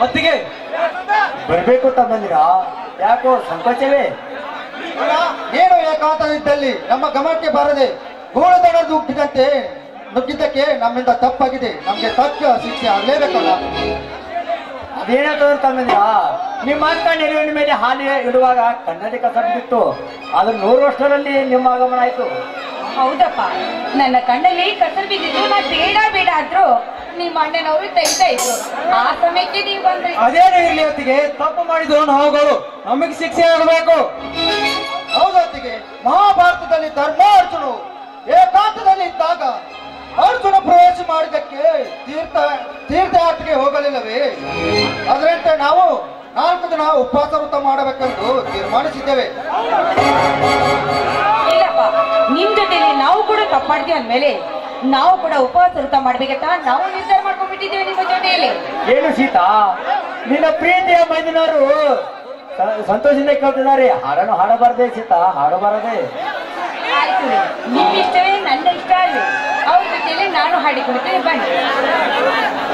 ಹೊತ್ತಿಗೆ ಬರ್ಬೇಕು ತಮ್ಮಂದಿರಾ ಯಾಕೋ ಸಂಕೋಚವೇ ಏನು ಏಕಾಂತದಿದ್ದಲ್ಲಿ ನಮ್ಮ ಗಮನಕ್ಕೆ ಬಾರದೆ ಗೋಳದಡ ನುಗ್ಗಿದಂತೆ ನುಗ್ಗಿದ್ದಕ್ಕೆ ನಮ್ಮಿಂದ ತಪ್ಪಾಗಿದೆ ನಮ್ಗೆ ತಕ್ಕ ಶಿಕ್ಷೆ ಆಗ್ಲೇಬೇಕಲ್ಲ ಅದೇನಾಗ್ತದೆ ತಮ್ಮಂದಿರಾ ನಿಮ್ಮ ಅಕ್ಕ ನೆರವಿನ ಮೇಲೆ ಹಾಲಿ ಇಡುವಾಗ ಕನ್ನಡಿ ಕಸ ಬಿತ್ತು ಅದು ನೂರು ವರ್ಷದಲ್ಲಿ ನಿಮ್ಮ ಆಗಮನ ಆಯ್ತು ಹೌದಪ್ಪ ನನ್ನ ಕಣ್ಣಲ್ಲಿ ಕಸರು ಬಿದ್ದಿದ್ದು ನಾ ಬೇಡ ಬೇಡ ಆದ್ರೂ ನಿಮ್ಮ ಅಣ್ಣನವರು ತೆಗಿತಾ ಇದ್ರು ಆ ಸಮಯಕ್ಕೆ ನೀವು ಬಂದ್ರಿ ಅದೇನು ಇರ್ಲಿ ಹೊತ್ತಿಗೆ ತಪ್ಪು ಮಾಡಿದ್ರು ನಾವುಗಳು ನಮಗೆ ಶಿಕ್ಷೆ ಆಗಬೇಕು ಹೌದೊತ್ತಿಗೆ ಮಹಾಭಾರತದಲ್ಲಿ ಧರ್ಮಾರ್ಜುನು ಏಕಾಂತದಲ್ಲಿ ಇದ್ದಾಗ ಅರ್ಜುನ ಪ್ರವೇಶ ಮಾಡಿದ್ದಕ್ಕೆ ತೀರ್ಥ ತೀರ್ಥಯಾತ್ರೆಗೆ ಹೋಗಲಿಲ್ಲವೇ ಅದರಂತೆ ನಾವು ನಾಲ್ಕು ದಿನ ಉಪವಾಸ ವೃತ ಮಾಡಬೇಕೆಂದು ತೀರ್ಮಾನಿಸಿದ್ದೇವೆ ಇಲ್ಲಪ್ಪ ನಿಮ್ ಜೊತೆಲಿ ನಾವು ಕೂಡ ತಪ್ಪು ಮಾಡ್ತೀವಿ ಅಂದ್ಮೇಲೆ ನಾವು ಕೂಡ ಉಪವಾಸ ವೃತ ಮಾಡ್ಬೇಕಂತ ನಾವು ನಿರ್ಧಾರ ಮಾಡ್ಕೊಂಡ್ಬಿಟ್ಟಿದ್ದೇವೆ ನಿಮ್ಮ ಜೊತೆಯಲ್ಲಿ ಏನು ಸೀತಾ ನಿನ್ನ ಪ್ರೀತಿಯ ಮೈದಿನವರು ಸ- ಸಂತೋಷದಿಂದ ಕೇಳ್ತಿದ್ದಾರೆ ಹಾಡನ್ನು ಹಾಡಬಾರದೆ ಸೀತಾ ಹಾಡಬಾರದೆ ಆಯ್ತು ರೀ. ನಿಮ್ ಇಷ್ಟವೇ ನನ್ನ ಇಷ್ಟ ಅಲ್ವೇ ಅವ್ರ ಜೊತೆಲಿ ನಾನು ಹಾಡಿಕೊಳ್ತೇನೆ ಬನ್ನಿ